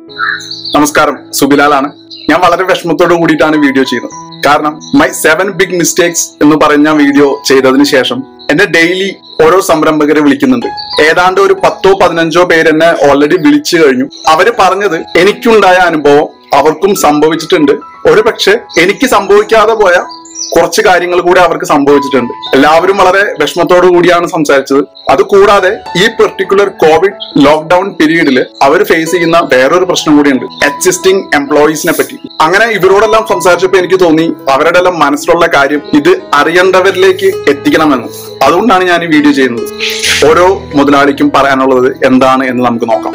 നമസ്കാരം സുബിലാലാണ് ഞാൻ വളരെ വിഷമത്തോട് കൂടിയിട്ടാണ് വീഡിയോ ചെയ്യുന്നത് കാരണം മൈ സെവൻ ബിഗ് മിസ്റ്റേക്സ് എന്ന് പറഞ്ഞ വീഡിയോ ചെയ്തതിന് ശേഷം എന്നെ ഡെയിലി ഓരോ സംരംഭകരെ വിളിക്കുന്നുണ്ട് ഏതാണ്ട് ഒരു പത്തോ പതിനഞ്ചോ പേര് എന്നെ ഓൾറെഡി വിളിച്ചു കഴിഞ്ഞു അവര് പറഞ്ഞത് എനിക്കുണ്ടായ അനുഭവം അവർക്കും സംഭവിച്ചിട്ടുണ്ട് ഒരു പക്ഷെ എനിക്ക് സംഭവിക്കാതെ പോയ കുറച്ച് കാര്യങ്ങൾ കൂടി അവർക്ക് സംഭവിച്ചിട്ടുണ്ട് എല്ലാവരും വളരെ വിഷമത്തോടു കൂടിയാണ് സംസാരിച്ചത് അത് കൂടാതെ ഈ പെർട്ടിക്കുലർ കോവിഡ് ലോക്ക്ഡൌൺ പീരീഡിൽ അവർ ഫേസ് ചെയ്യുന്ന വേറൊരു പ്രശ്നം കൂടിയുണ്ട് എക്സിസ്റ്റിംഗ് എംപ്ലോയീസിനെ പറ്റി അങ്ങനെ ഇവരോടെല്ലാം സംസാരിച്ചപ്പോൾ എനിക്ക് തോന്നി അവരുടെ എല്ലാം മനസ്സിലുള്ള കാര്യം ഇത് അറിയേണ്ടവരിലേക്ക് എത്തിക്കണമെന്ന് അതുകൊണ്ടാണ് ഞാൻ ഈ വീഡിയോ ചെയ്യുന്നത് ഓരോ മുതലാളിക്കും പറയാനുള്ളത് എന്താണ് എന്ന് നമുക്ക് നോക്കാം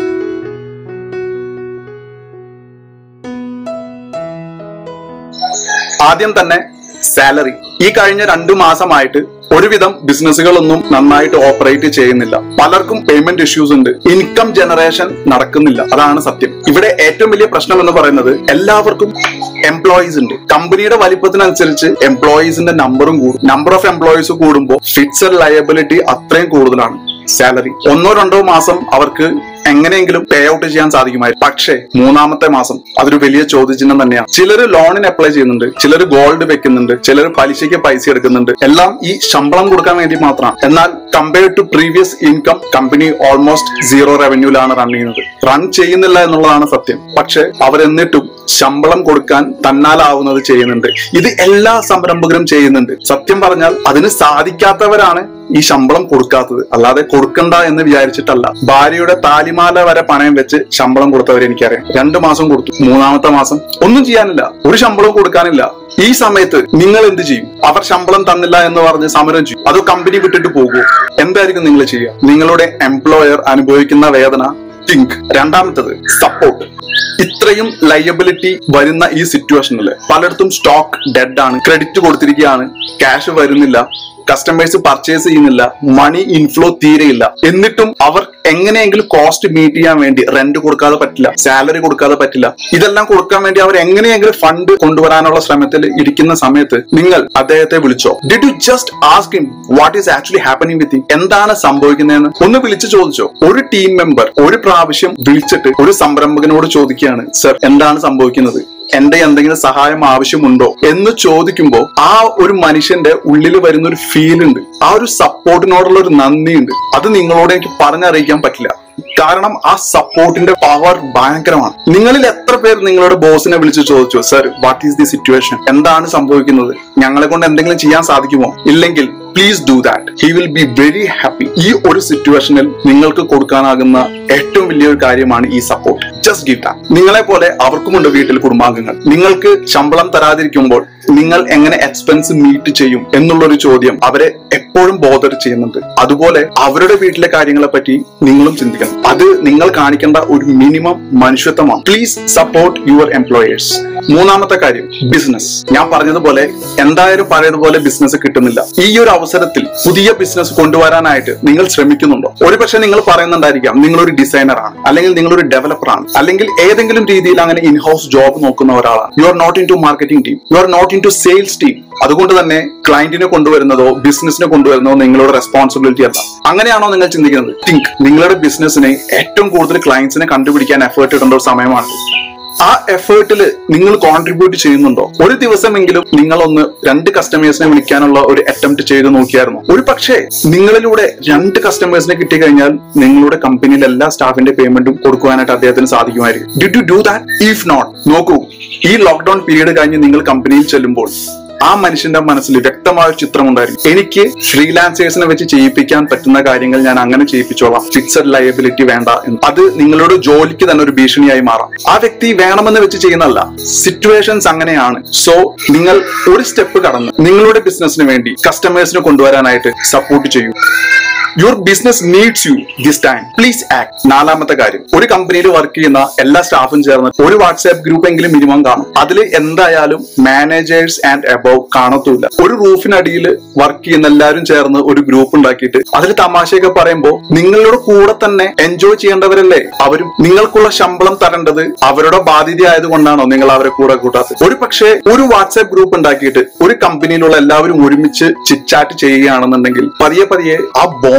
ആദ്യം തന്നെ സാലറി ഈ കഴിഞ്ഞ രണ്ടു മാസമായിട്ട് ഒരുവിധം ബിസിനസ്സുകളൊന്നും നന്നായിട്ട് ഓപ്പറേറ്റ് ചെയ്യുന്നില്ല പലർക്കും പേയ്മെന്റ് ഇഷ്യൂസ് ഉണ്ട് ഇൻകം ജനറേഷൻ നടക്കുന്നില്ല അതാണ് സത്യം ഇവിടെ ഏറ്റവും വലിയ പ്രശ്നം എന്ന് പറയുന്നത് എല്ലാവർക്കും എംപ്ലോയീസ് ഉണ്ട് കമ്പനിയുടെ വലിപ്പത്തിനനുസരിച്ച് എംപ്ലോയീസിന്റെ നമ്പറും കൂടും നമ്പർ ഓഫ് എംപ്ലോയീസ് കൂടുമ്പോൾ ഫിക്സഡ് ലയബിലിറ്റി അത്രയും കൂടുതലാണ് സാലറി ഒന്നോ രണ്ടോ മാസം അവർക്ക് എങ്ങനെയെങ്കിലും പേ ഔട്ട് ചെയ്യാൻ സാധിക്കുമായിരുന്നു പക്ഷേ മൂന്നാമത്തെ മാസം അതൊരു വലിയ ചോദ്യചിഹ്നം തന്നെയാണ് ചിലർ ലോണിന് അപ്ലൈ ചെയ്യുന്നുണ്ട് ചിലർ ഗോൾഡ് വെക്കുന്നുണ്ട് ചിലർ പലിശയ്ക്ക് പൈസ എടുക്കുന്നുണ്ട് എല്ലാം ഈ ശമ്പളം കൊടുക്കാൻ വേണ്ടി മാത്രമാണ് എന്നാൽ compared to previous income company almost zero റവന്യൂലാണ് റൺ ചെയ്യുന്നത് റൺ ചെയ്യുന്നില്ല എന്നുള്ളതാണ് സത്യം പക്ഷെ അവരെന്നിട്ടും ശമ്പളം കൊടുക്കാൻ തന്നാലാവുന്നത് ചെയ്യുന്നുണ്ട് ഇത് എല്ലാ സംരംഭകരും ചെയ്യുന്നുണ്ട് സത്യം പറഞ്ഞാൽ അതിന് സാധിക്കാത്തവരാണ് ഈ ശമ്പളം കൊടുക്കാത്തത് അല്ലാതെ കൊടുക്കണ്ട എന്ന് വിചാരിച്ചിട്ടല്ല ഭാര്യയുടെ താലിമാല വരെ പണയം വെച്ച് ശമ്പളം കൊടുത്തവരെ എനിക്കറിയാം രണ്ടു മാസം കൊടുത്തു മൂന്നാമത്തെ മാസം ഒന്നും ചെയ്യാനില്ല ഒരു ശമ്പളവും കൊടുക്കാനില്ല ഈ സമയത്ത് നിങ്ങൾ എന്ത് ചെയ്യും അവർ ശമ്പളം തന്നില്ല എന്ന് പറഞ്ഞ് സമരം ചെയ്യും അത് കമ്പനി വിട്ടിട്ട് പോകുമോ എന്തായിരിക്കും നിങ്ങൾ ചെയ്യുക നിങ്ങളുടെ എംപ്ലോയർ അനുഭവിക്കുന്ന വേദന തിങ്ക് രണ്ടാമത്തത് സപ്പോർട്ട് ഇത്രയും ലയബിലിറ്റി വരുന്ന ഈ സിറ്റുവേഷനിൽ പലയിടത്തും സ്റ്റോക്ക് ഡെഡ് ആണ് ക്രെഡിറ്റ് കൊടുത്തിരിക്കുകയാണ് ക്യാഷ് വരുന്നില്ല കസ്റ്റമേഴ്സ് പർച്ചേസ് ചെയ്യുന്നില്ല മണി ഇൻഫ്ലോ തീരെയില്ല എന്നിട്ടും അവർ എങ്ങനെയെങ്കിലും കോസ്റ്റ് മീറ്റ് ചെയ്യാൻ വേണ്ടി റെന്റ് കൊടുക്കാതെ പറ്റില്ല സാലറി കൊടുക്കാതെ പറ്റില്ല ഇതെല്ലാം കൊടുക്കാൻ വേണ്ടി അവർ എങ്ങനെയെങ്കിലും ഫണ്ട് കൊണ്ടുവരാനുള്ള ശ്രമത്തിൽ ഇരിക്കുന്ന സമയത്ത് നിങ്ങൾ അദ്ദേഹത്തെ വിളിച്ചോ did you just ask him what is actually happening with എന്താണ് സംഭവിക്കുന്നതെന്ന് ഒന്ന് വിളിച്ചു ചോദിച്ചോ ഒരു ടീം മെമ്പർ ഒരു പ്രാവശ്യം വിളിച്ചിട്ട് ഒരു സംരംഭകനോട് ചോദിക്കുകയാണ് സർ എന്താണ് സംഭവിക്കുന്നത് എന്റെ എന്തെങ്കിലും സഹായം ആവശ്യമുണ്ടോ എന്ന് ചോദിക്കുമ്പോൾ ആ ഒരു മനുഷ്യന്റെ ഉള്ളിൽ വരുന്ന ഒരു ഫീൽ ഉണ്ട് ആ ഒരു സപ്പോർട്ടിനോടുള്ള ഒരു നന്ദിയുണ്ട് അത് നിങ്ങളോട് എനിക്ക് പറഞ്ഞറിയിക്കാൻ പറ്റില്ല കാരണം ആ സപ്പോർട്ടിന്റെ പവർ ഭയങ്കരമാണ് നിങ്ങളിൽ എത്ര പേർ നിങ്ങളുടെ ബോസിനെ വിളിച്ച് ചോദിച്ചു sir what is the situation എന്താണ് സംഭവിക്കുന്നത് ഞങ്ങളെ കൊണ്ട് എന്തെങ്കിലും ചെയ്യാൻ സാധിക്കുമോ ഇല്ലെങ്കിൽ please do that he will be very happy ഈ ഒരു സിറ്റുവേഷനിൽ നിങ്ങൾക്ക് കൊടുക്കാനാകുന്ന ഏറ്റവും വലിയൊരു കാര്യമാണ് ഈ സപ്പോർട്ട് ജസ്റ്റ് ഗിവ് ദാറ്റ് നിങ്ങളെ പോലെ അവർക്കുമുണ്ട് വീട്ടിൽ കുടുംബാംഗങ്ങൾ നിങ്ങൾക്ക് ശമ്പളം തരാതിരിക്കുമ്പോൾ നിങ്ങൾ എങ്ങനെ എക്സ്പെൻസ് മീറ്റ് ചെയ്യും എന്നുള്ളൊരു ചോദ്യം അവരെ എപ്പോഴും ബോധർ ചെയ്യുന്നുണ്ട് അതുപോലെ അവരുടെ വീട്ടിലെ കാര്യങ്ങളെ പറ്റി നിങ്ങളും ചിന്തിക്കണം അത് നിങ്ങൾ കാണിക്കേണ്ട ഒരു മിനിമം മനുഷ്യത്വമാണ് പ്ലീസ് സപ്പോർട്ട് യുവർ എംപ്ലോയേഴ്സ് മൂന്നാമത്തെ കാര്യം ബിസിനസ് ഞാൻ പറഞ്ഞതുപോലെ എന്തായാലും പഴയതുപോലെ ബിസിനസ് കിട്ടുന്നില്ല ഈ ഒരു അവസരത്തിൽ പുതിയ ബിസിനസ് കൊണ്ടുവരാനായിട്ട് നിങ്ങൾ ശ്രമിക്കുന്നുണ്ടോ ഒരുപക്ഷെ നിങ്ങൾ പറയുന്നുണ്ടായിരിക്കാം നിങ്ങളൊരു ഡിസൈനറാണ് അല്ലെങ്കിൽ നിങ്ങളൊരു ഡെവലപ്പറാണ് അല്ലെങ്കിൽ ഏതെങ്കിലും രീതിയിൽ അങ്ങനെ ഇൻഹൗസ് ജോബ് നോക്കുന്ന ഒരാളാണ് you are not into marketing team you are not into sales team അതുകൊണ്ട് തന്നെ ക്ലയന്റിനെ കൊണ്ടുവരുന്നതോ ബിസിനസിനെ കൊണ്ടുവരുന്നതോ നിങ്ങളുടെ റെസ്പോൺസിബിലിറ്റി അല്ല അങ്ങനെയാണോ നിങ്ങൾ ചിന്തിക്കുന്നത് തിങ്ക് നിങ്ങളുടെ ബിസിനസ്സിനെ ഏറ്റവും കൂടുതൽ ക്ലയൻസിനെ കണ്ടുപിടിക്കാൻ എഫേർട്ട് ഇടേണ്ട ഒരു സമയമാണ് ആ എഫേർട്ടിൽ നിങ്ങൾ കോൺട്രിബ്യൂട്ട് ചെയ്യുന്നുണ്ടോ ഒരു ദിവസമെങ്കിലും നിങ്ങളൊന്ന് രണ്ട് കസ്റ്റമേഴ്സിനെ വിളിക്കാനുള്ള ഒരു അറ്റംപ്റ്റ് ചെയ്ത് നോക്കിയായിരുന്നു ഒരു പക്ഷേ നിങ്ങളിലൂടെ രണ്ട് കസ്റ്റമേഴ്സിനെ കിട്ടിക്കഴിഞ്ഞാൽ നിങ്ങളുടെ കമ്പനിയിലെ എല്ലാ സ്റ്റാഫിന്റെ പേയ്മെന്റും കൊടുക്കുവാനായിട്ട് അദ്ദേഹത്തിന് സാധിക്കുമായിരിക്കും did you do that if not നോക്കൂ ഈ ലോക്ക്ഡൌൺ പീരീഡ് കഴിഞ്ഞ് നിങ്ങൾ കമ്പനിയിൽ ചെല്ലുമ്പോൾ ആ മനുഷ്യന്റെ മനസ്സിൽ വ്യക്തമായ ഒരു ചിത്രം ഉണ്ടായിരിക്കും എനിക്ക് ഫ്രീലാൻസേഴ്സിനെ വെച്ച് ചെയ്യിപ്പിക്കാൻ പറ്റുന്ന കാര്യങ്ങൾ ഞാൻ അങ്ങനെ ചെയ്യിപ്പിച്ചോളാം ഫിക്സഡ് ലയബിലിറ്റി വേണ്ട എന്ന് അത് നിങ്ങളുടെ ജോലിക്ക് തന്നെ ഒരു ഭീഷണിയായി മാറാം ആ വ്യക്തി വേണമെന്ന് വെച്ച് ചെയ്യുന്നതല്ല സിറ്റുവേഷൻസ് അങ്ങനെയാണ് സോ നിങ്ങൾ ഒരു സ്റ്റെപ്പ് കടന്ന് നിങ്ങളുടെ ബിസിനസിന് വേണ്ടി കസ്റ്റമേഴ്സിനെ കൊണ്ടുവരാനായിട്ട് സപ്പോർട്ട് ചെയ്യൂ your business needs you this time please act നാലാമത്തെ കാര്യം ഒരു കമ്പനിയിൽ വർക്ക് ചെയ്യുന്ന എല്ലാ സ്റ്റാഫും ചേർന്ന് ഒരു വാട്സ്ആപ്പ് ഗ്രൂപ്പ് എങ്കിലും മിനിമം കാണും അതിൽ എന്തായാലും മാനേജേഴ്സ് ആൻഡ് അബവ് കാണത്തൂല ഒരു റൂഫിനടിയിൽ വർക്ക് ചെയ്യുന്ന എല്ലാവരും ചേർന്ന് ഒരു ഗ്രൂപ്പ് ഉണ്ടാക്കിയിട്ട് അതിൽ തമാശയൊക്കെ പറയുമ്പോൾ നിങ്ങളുടെ കൂടെ തന്നെ എൻജോയ് ചെയ്യേണ്ടവരല്ലേ അവരും നിങ്ങൾക്കുള്ള ശമ്പളം തരേണ്ടത് അവരുടെ ബാധ്യത ആയതുകൊണ്ടാണോ നിങ്ങൾ അവരെ കൂടെ കൂട്ടാത്തത് ഒരു പക്ഷേ ഒരു വാട്സ്ആപ്പ് ഗ്രൂപ്പ് ഉണ്ടാക്കിയിട്ട് ഒരു കമ്പനിയിലുള്ള എല്ലാവരും ഒരുമിച്ച് ചിറ്റാറ്റ് ചെയ്യുകയാണെന്നുണ്ടെങ്കിൽ പതിയെ പതിയെ ആ ബോണ്ട്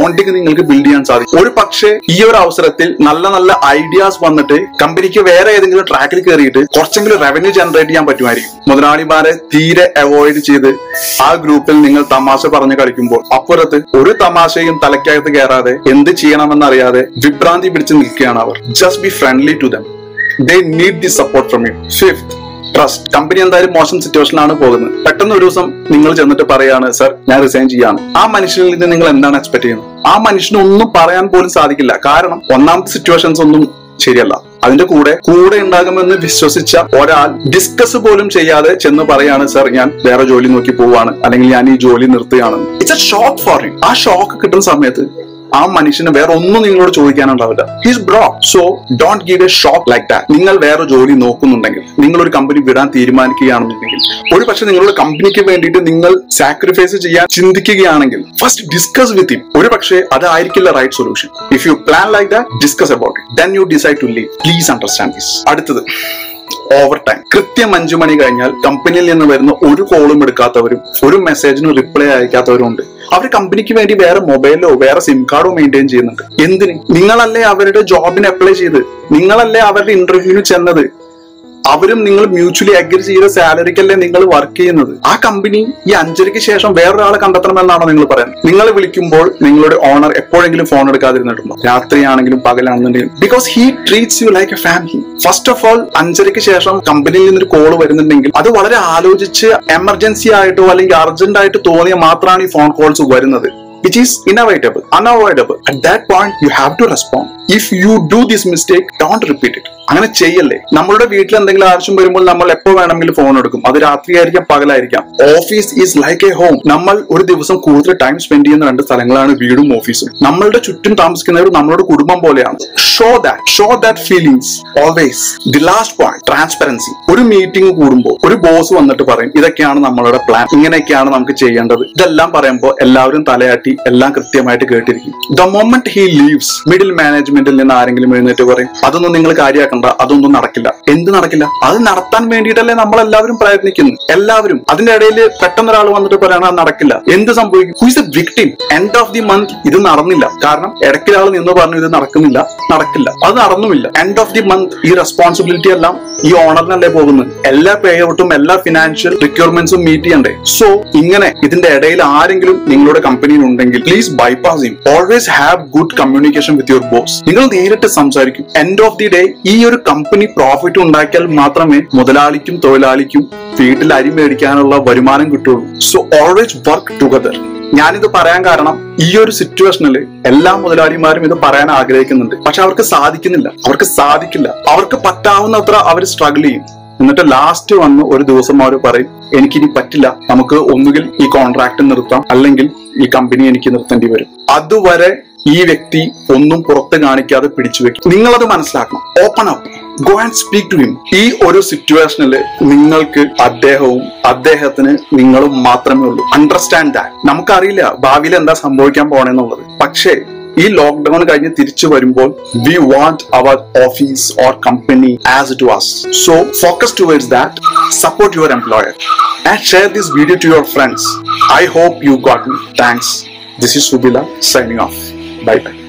ബോണ്ടിങ് നിങ്ങൾക്ക് ബിൽഡ് ചെയ്യാൻ സാധിക്കും ഒരു പക്ഷേ ഈ ഒരു അവസരത്തിൽ നല്ല നല്ല ഐഡിയാസ് വന്നിട്ട് കമ്പനിക്ക് വേറെ ഏതെങ്കിലും ട്രാക്കിൽ കയറിയിട്ട് കുറച്ചെങ്കിലും റവന്യൂ ജനറേറ്റ് ചെയ്യാൻ പറ്റുമായിരിക്കും മുതലാളിമാരെ തീരെ അവോയ്ഡ് ചെയ്ത് ആ ഗ്രൂപ്പിൽ നിങ്ങൾ തമാശ പറഞ്ഞു കളിക്കുമ്പോൾ അപ്പുറത്ത് ഒരു തമാശയും തലയ്ക്കകത്ത് കയറാതെ എന്ത് ചെയ്യണമെന്ന് അറിയാതെ വിഭ്രാന്തി പിടിച്ച് നിൽക്കുകയാണ് അവർ just be friendly to them they need the support from you fifth trust company എന്തായാലും മോശം സിറ്റുവേഷനിലാണ് പോകുന്നത് പെട്ടെന്ന് ഒരു ദിവസം നിങ്ങൾ ചെന്നിട്ട് പറയാണ് സർ ഞാൻ റിസൈൻ ചെയ്യാണ് ആ മനുഷ്യനിൽ നിന്ന് നിങ്ങൾ എന്താണ് എക്സ്പെക്ട് ചെയ്യുന്നത് ആ മനുഷ്യന് ഒന്നും പറയാൻ പോലും സാധിക്കില്ല കാരണം ഒന്നാമത്തെ സിറ്റുവേഷൻസ് ഒന്നും ശരിയല്ല അതിന്റെ കൂടെ കൂടെ ഉണ്ടാകുമെന്ന് വിശ്വസിച്ച ഒരാൾ ഡിസ്കസ് പോലും ചെയ്യാതെ ചെന്ന് പറയാണ് സർ ഞാൻ വേറെ ജോലി നോക്കി പോവാണ് അല്ലെങ്കിൽ ഞാൻ ഈ ജോലി നിർത്തുകയാണ് it's a shock for you ആ ഷോക്ക് കിട്ടുന്ന സമയത്ത് ആ മനുഷ്യന് വേറെ ഒന്നും നിങ്ങളോട് ചോദിക്കാനുണ്ടാവില്ല his bro so don't give a shock like that നിങ്ങൾ വേറെ ജോലി നോക്കുന്നുണ്ടെങ്കിൽ നിങ്ങൾ ഒരു കമ്പനി വിടാൻ തീരുമാനിക്കുകയാണെന്നുണ്ടെങ്കിൽ ഒരു പക്ഷെ നിങ്ങളുടെ കമ്പനിക്ക് വേണ്ടിയിട്ട് നിങ്ങൾ സാക്രിഫൈസ് ചെയ്യാൻ ചിന്തിക്കുകയാണെങ്കിൽ ഫസ്റ്റ് ഡിസ്കസ് വിത്ത് ഹിം ഒരു പക്ഷേ അതായിരിക്കില്ല right solution if you plan like that discuss about it then you decide to leave please understand this അടുത്തത് ഓവർ ടൈം കൃത്യം അഞ്ചു മണി കഴിഞ്ഞാൽ കമ്പനിയിൽ നിന്ന് വരുന്ന ഒരു കോളും എടുക്കാത്തവരും ഒരു മെസ്സേജിനും റിപ്ലൈ അയക്കാത്തവരും ഉണ്ട് അവർ കമ്പനിക്ക് വേണ്ടി വേറെ മൊബൈലോ വേറെ സിം കാർഡോ മെയിൻറ്റെയിൻ ചെയ്യുന്നുണ്ട് എന്തിന് നിങ്ങളല്ലേ അവരുടെ ജോബിന് അപ്ലൈ ചെയ്ത് നിങ്ങളല്ലേ അവരുടെ ഇന്റർവ്യൂവിന് ചെന്നത് അവരും നിങ്ങൾ മ്യൂച്വലി അഗ്രി ചെയ്ത സാലറിക്കല്ലേ നിങ്ങൾ വർക്ക് ചെയ്യുന്നത് ആ കമ്പനി ഈ അഞ്ചരയ്ക്ക് ശേഷം വേറൊരാളെ കണ്ടെത്തണമെന്നാണോ നിങ്ങൾ പറയുന്നത് നിങ്ങൾ വിളിക്കുമ്പോൾ നിങ്ങളുടെ ഓണർ എപ്പോഴെങ്കിലും ഫോൺ എടുക്കാതിരുന്നിട്ടുണ്ടോ രാത്രിയാണെങ്കിലും പകലാണെന്നുണ്ടെങ്കിലും because he treats you like a family first of all അഞ്ചരയ്ക്ക് ശേഷം കമ്പനിയിൽ നിന്നൊരു കോൾ വരുന്നുണ്ടെങ്കിൽ അത് വളരെ ആലോചിച്ച് എമർജൻസി ആയിട്ടോ അല്ലെങ്കിൽ അർജന്റ് ആയിട്ട് തോന്നിയ മാത്രമാണ് ഈ ഫോൺ കോൾസ് വരുന്നത് which is inevitable, unavoidable. At that point, you have to respond. If you do this mistake, don't repeat it. അങ്ങനെ ചെയ്യല്ലേ നമ്മളുടെ വീട്ടിൽ എന്തെങ്കിലും ആവശ്യം വരുമ്പോൾ നമ്മൾ എപ്പോ വേണമെങ്കിലും ഫോൺ എടുക്കും അത് രാത്രിയായിരിക്കാം പകലായിരിക്കാം office is like a home നമ്മൾ ഒരു ദിവസം കൂടുതൽ ടൈം സ്പെൻഡ് ചെയ്യുന്ന രണ്ട് സ്ഥലങ്ങളാണ് വീടും ഓഫീസും നമ്മളുടെ ചുറ്റും താമസിക്കുന്നവർ നമ്മളുടെ കുടുംബം പോലെയാണ് show that show that feelings always the last point transparency ഒരു മീറ്റിംഗ് കൂടുമ്പോൾ ഒരു ബോസ് വന്നിട്ട് പറയും ഇതൊക്കെയാണ് നമ്മളുടെ പ്ലാൻ ഇങ്ങനെയൊക്കെയാണ് നമുക്ക് ചെയ്യേണ്ടത് ഇതെല്ലാം പറയുമ്പോൾ എല്ലാവരും തലയാട്ടി എല്ലാം കൃത്യമായിട്ട് കേട്ടിരിക്കും the moment he leaves middle മാനേജ്മെന്റിൽ നിന്ന് ആരെങ്കിലും എഴുന്നേറ്റ് പറയും അതൊന്നും നിങ്ങൾ കാര്യമാക്കണ്ട അതൊന്നും നടക്കില്ല എന്ത് നടക്കില്ല അത് നടത്താൻ വേണ്ടിയിട്ടല്ലേ നമ്മൾ എല്ലാവരും പ്രയത്നിക്കുന്നു എല്ലാവരും അതിന്റെ ഇടയിൽ പെട്ടെന്ന് ഒരാൾ വന്നിട്ട് പറയണം അത് നടക്കില്ല എന്ത് സംഭവിക്കും who is the victim end of the month ഇത് നടന്നില്ല കാരണം ഇടയ്ക്കൊരാൾ നിന്ന് പറഞ്ഞു ഇത് നടക്കുന്നില്ല നടക്കില്ല അത് നടന്നുമില്ല എൻഡ് ഓഫ് ദി മന്ത് ഈ റെസ്പോൺസിബിലിറ്റി എല്ലാം ഈ ഓണറിനല്ലേ പോകുന്നത് എല്ലാ പേ ഔട്ടും എല്ലാ ഫിനാൻഷ്യൽ റിക്വയർമെന്റ്സും മീറ്റ് ചെയ്യണ്ടേ സോ ഇങ്ങനെ ഇതിന്റെ ഇടയിൽ ആരെങ്കിലും നിങ്ങളുടെ കമ്പനിയിൽ ഉണ്ടെങ്കിൽ പ്ലീസ് ബൈപാസ് ചെയ്യും always have good communication with your boss നിങ്ങൾ നേരിട്ട് സംസാരിക്കും എൻഡ് ഓഫ് ദി ഡേ ഈ ഒരു കമ്പനി പ്രോഫിറ്റ് ഉണ്ടാക്കിയാൽ മാത്രമേ മുതലാളിക്കും തൊഴിലാളിക്കും വീട്ടിൽ അരി മേടിക്കാനുള്ള വരുമാനം കിട്ടുള്ളൂ സോ ഓൾവേസ് വർക്ക് ടുഗദർ ഞാനിത് പറയാൻ കാരണം ഈ ഒരു സിറ്റുവേഷനിൽ എല്ലാ മുതലാളിമാരും ഇത് പറയാൻ ആഗ്രഹിക്കുന്നുണ്ട് പക്ഷെ അവർക്ക് സാധിക്കുന്നില്ല അവർക്ക് സാധിക്കില്ല അവർക്ക് പറ്റാവുന്നത്ര അവർ സ്ട്രഗിൾ ചെയ്യും എന്നിട്ട് ലാസ്റ്റ് വന്ന് ഒരു ദിവസം അവർ പറയും എനിക്കിനി പറ്റില്ല നമുക്ക് ഒന്നുകിൽ ഈ കോൺട്രാക്ട് നിർത്താം അല്ലെങ്കിൽ ഈ കമ്പനി എനിക്ക് നിർത്തേണ്ടി വരും അതുവരെ ഈ വ്യക്തി ഒന്നും പുറത്ത് കാണിക്കാതെ പിടിച്ചു വെക്കും നിങ്ങളത് മനസ്സിലാക്കണം open up go and speak to him ഈ ഒരു സിറ്റുവേഷനിൽ നിങ്ങൾക്ക് അദ്ദേഹവും അദ്ദേഹത്തിന് നിങ്ങളും മാത്രമേ ഉള്ളൂ അണ്ടർസ്റ്റാൻഡ് ദാറ്റ് നമുക്കറിയില്ല ഭാവിയിൽ എന്താ സംഭവിക്കാൻ പോണെന്നുള്ളത് പക്ഷേ ഈ ലോക്ക്ഡൌൺ കഴിഞ്ഞ് തിരിച്ചു വരുമ്പോൾ we want our office or company as it was so focus towards that support your employer and share this video to your friends I hope you got me thanks this is Subila signing off bye by